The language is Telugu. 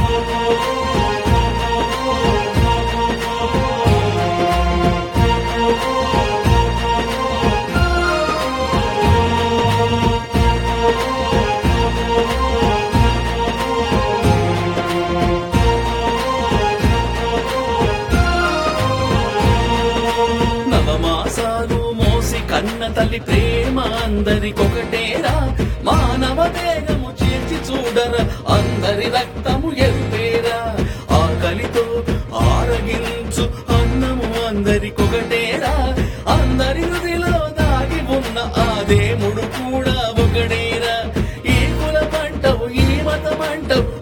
నవమాసాలు మోసి కన్న తల్లి ప్రేమ అందరికొకటేరా మానవ దేహము చేర్చి చూడరా అందరి రక్తము ఎరుపేరా ఆకలితో ఆరగించు అన్నము అందరికొకటేరా అందరి హృదిలో దాగి ఉన్న ఆ దేవుడు కూడా ఒకడేరా ఈ కుల పంటవు ఈ మతమంటవు